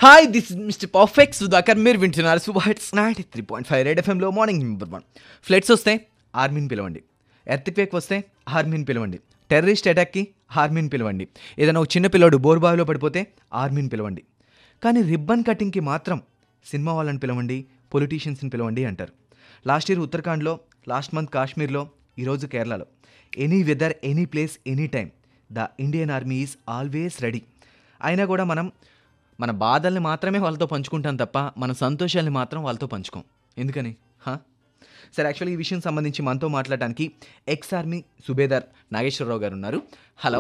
Hi this is mister perfect Sudhakar మీరు వింటున్నారు super hits ninety three point five red ఎఫ్ఎంలో morning number one floods వస్తే ఆర్మీని పిలవండి ఎర్త్క్వేక్ వస్తే ఆర్మీని పిలవండి టెర్రరిస్ట్ అటాక్కి ఆర్మీని పిలవండి ఏదైనా ఒక చిన్న పిల్లోడు బోర్బావిలో పడిపోతే ఆర్మీని పిలవండి కానీ రిబ్బన్ కటింగ్కి మాత్రం సినిమా వాళ్ళని పిలవండి పొలిటీషియన్స్ని పిలవండి అంటారు లాస్ట్ ఇయర్ ఉత్తరాఖండ్లో లాస్ట్ మంత్ కాశ్మీర్లో ఈరోజు కేరళలో any weather any place any time the Indian army is always ready అయినా కూడా మనం మన బాధల్ని మాత్రమే వాళ్ళతో పంచుకుంటాం తప్ప మన సంతోషాల్ని మాత్రం వాళ్ళతో పంచుకోం ఎందుకని హా సరే యాక్చువల్లీ ఈ విషయం సంబంధించి మనతో మాట్లాడడానికి ఎక్స్ ఆర్మీ సుబేదార్ నాగేశ్వరరావు గారు ఉన్నారు hello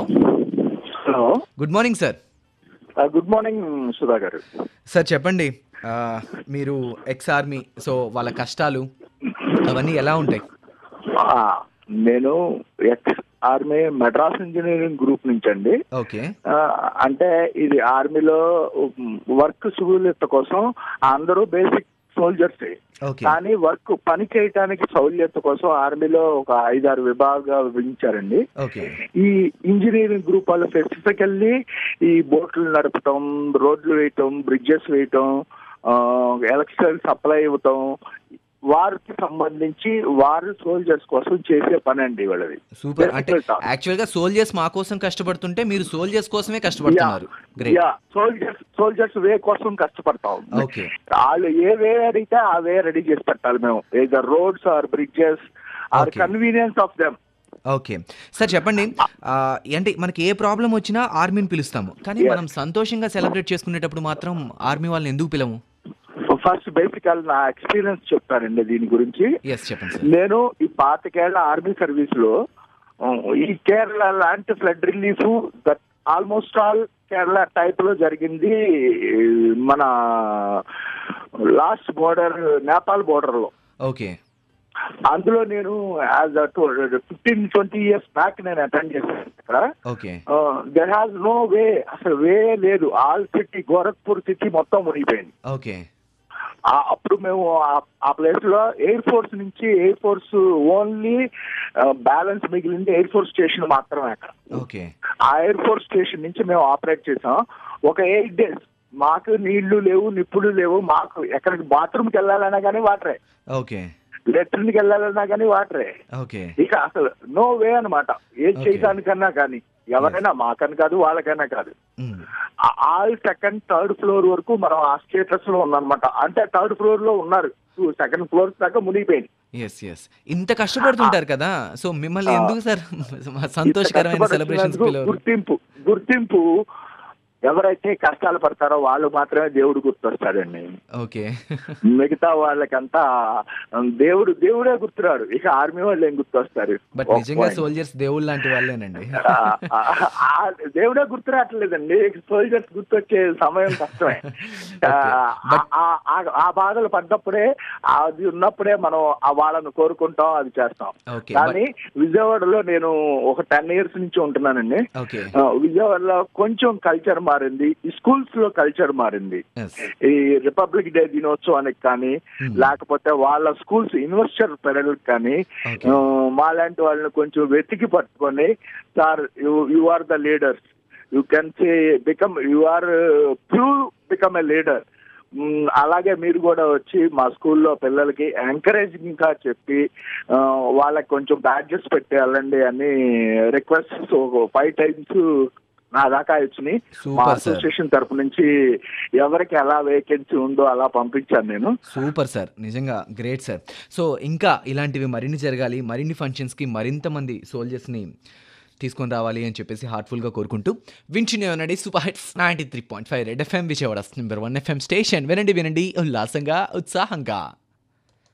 hello good morning sir good morning Sudha గారు సార్ చెప్పండి ఆ, మీరు ఎక్స్ ఆర్మీ సో వాళ్ళ కష్టాలు అవన్నీ ఎలా ఉంటాయి ఆ, నేను ex army Madras engineering group నుంచి అండి ఓకే ఆ, అంటే ఇది ఆర్మీలో వర్క్ సహూలియత కోసం అందరూ బేసిక్ సోల్జర్స్ ఓకే కానీ వర్క్ పని చేయడానికి సౌల్యత కోసం ఆర్మీలో ఒక ఐదారు విభాగాలు విభజించారండి ఓకే ఈ ఇంజనీరింగ్ గ్రూప్ వాళ్ళు స్పెసిఫికల్లీ ఈ బోట్లు నడపటం రోడ్లు వేయటం బ్రిడ్జెస్ వేయటం ఎలక్ట్రికల్ సప్లై ఇవ్వటం వారికి సంబంధించి వారు సోల్జర్స్ కోసం చేసే పని అండి వాళ్ళది సూపర్ అంటే Difficult task. యాక్చువల్గా సోల్జర్స్ మా కోసం కష్టపడుతుంటే మీరు సోల్జర్స్ కోసమే కష్టపడుతున్నారు గ్రేట్ యా సోల్జర్స్ సోల్జర్స్ వే కోసం కష్టపడతాం ఓకే వాళ్ళు ఏ వే అడిగితే ఆ వే రెడీ చేసి పెట్టాలి మేము either roads or bridges or Okay. Convenience of them okay sir చెప్పండి ఆ, అంటే మనకి ఏ ప్రాబ్లం వచ్చినా ఆర్మీని పిలుస్తాము కానీ Yes. మనం సంతోషంగా సెలబ్రేట్ చేసుకునేటప్పుడు మాత్రం ఆర్మీ వాళ్ళని ఎందుకు పిలము ఫస్ట్ బేసికల్ నా ఎక్స్పీరియన్స్ చెప్తానండి దీని గురించి ఎస్ చెప్పండి సార్ నేను ఈ పాతికేళ్ల ఆర్మీ సర్వీస్ లో ఆ, ఈ కేరళ లాంటి flood relief that almost all Kerala type లో జరిగింది మన లాస్ట్ బోర్డర్ నేపాల్ బోర్డర్ లో ఓకే అందులో నేను as fifteen twenty years back నేను అటెండ్ చేశాను అక్కడ okay there has no way అసలు వే లేదు ఆల్ సిటీ గోరఖ్పూర్ సిటీ మొత్తం మునిగిపోయింది ఓకే ఆ- అప్పుడు మేము ఆ- ఆ ప్లేస్ లో ఎయిర్ ఫోర్స్ నుంచి ఎయిర్ ఫోర్స్ ఓన్లీ బ్యాలెన్స్ మిగిలింది ఎయిర్ ఫోర్స్ స్టేషన్ మాత్రమే అక్కడ ఓకే ఆ ఎయిర్ ఫోర్స్ స్టేషన్ నుంచి మేము ఆపరేట్ చేసాం ఒక ఎయిట్ డేస్ మాకు నీళ్లు లేవు నిప్పులు లేవు మాకు ఎక్కడికి బాత్రూమ్కి వెళ్ళాలన్నా కానీ వాటరే ఓకే లెట్రిన్కి వెళ్ళాలన్నా కానీ వాటరే ఓకే ఇక అసలు నో వే అన్నమాట ఏం Okay. చేయడానికన్నా కానీ ఎవరైనా మాకని కాదు వాళ్ళకైనా కాదు మ్మ్. ఆల్ సెకండ్ థర్డ్ ఫ్లోర్ వరకు మనం ఆ స్టేటస్ లో ఉందన్నమాట అంటే థర్డ్ ఫ్లోర్ లో ఉన్నారు సెకండ్ ఫ్లోర్ దాకా మునిగిపోయింది ఎస్ ఎస్ ఇంత కష్టపడుతుంటారు కదా సో మిమ్మల్ని ఎందుకు సార్ సంతోషకరమైన ఇంత సెలబ్రేషన్స్ కష్టపడుతున్నందుకు పిలవరు గుర్తింపు గుర్తింపు ఎవరైతే కష్టాలు పడతారో వాళ్ళు మాత్రమే దేవుడు గుర్తొస్తాడండి ఓకే మిగతా వాళ్ళకంతా దేవుడు దేవుడే గుర్తురాడు ఇక ఆర్మీ వాళ్ళు ఏం గుర్తొస్తారు బట్ ఒక నిజంగా point. సోల్జర్స్ దేవుళ్ళు లాంటి వాళ్ళేనండి ఆ, ఆ, ఆ, దేవుడే గుర్తురావట్లేదండి సోల్జర్స్ గుర్తొచ్చే సమయం కష్టమే ఆ, But- ఆ- ఆ- ఆ బాధలు పడ్డప్పుడే అది ఉన్నప్పుడే మనం ఆ వాళ్ళని కోరుకుంటాం అది చేస్తాం ఓకే కానీ విజయవాడలో నేను ఒక టెన్ ఇయర్స్ నుంచి ఉంటున్నానండి ఓకే ఆ, విజయవాడలో కొంచెం కల్చర్ మారింది ఈ స్కూల్స్ లో కల్చర్ మారింది ఎస్ ఈ రిపబ్లిక్ డే దినోత్సవానికి కానీ Hmm. లేకపోతే వాళ్ళ స్కూల్స్ ఇన్వెస్టర్ పెరగలకు కానీ Okay. ఆ, మాలాంటి వాళ్ళని కొంచెం వెతికి పట్టుకొని sir you are the leaders you can say become you are prove become a leader అలాగే మీరు కూడా వచ్చి మా స్కూల్లో పిల్లలకి ఎంకరేజింగ్ గా చెప్పి ఆ, వాళ్ళకి కొంచెం బ్యాడ్జెస్ పెట్టి వెళ్ళండి అని రిక్వెస్ట్ ఫైవ్ టైమ్స్ నా దాకా వచ్చినాయి మా Super, sir. అసోసియేషన్ తరపు నుంచి ఎవరికి ఎలా వేకెన్సీ ఉందో అలా పంపించాను నేను సూపర్ సార్ నిజంగా గ్రేట్ సార్ సో ఇంకా ఇలాంటివి మరిన్ని జరగాలి మరిన్ని ఫంక్షన్స్కి మరింత మంది సోల్జర్స్ని తీసుకొని రావాలి అని చెప్పేసి హార్ట్ఫుల్గా కోరుకుంటూ వింటునే ఉండండి super hits ninety three point five red FM Vijayawada number one FM station వినండి వినండి ఉల్లాసంగా ఉత్సాహంగా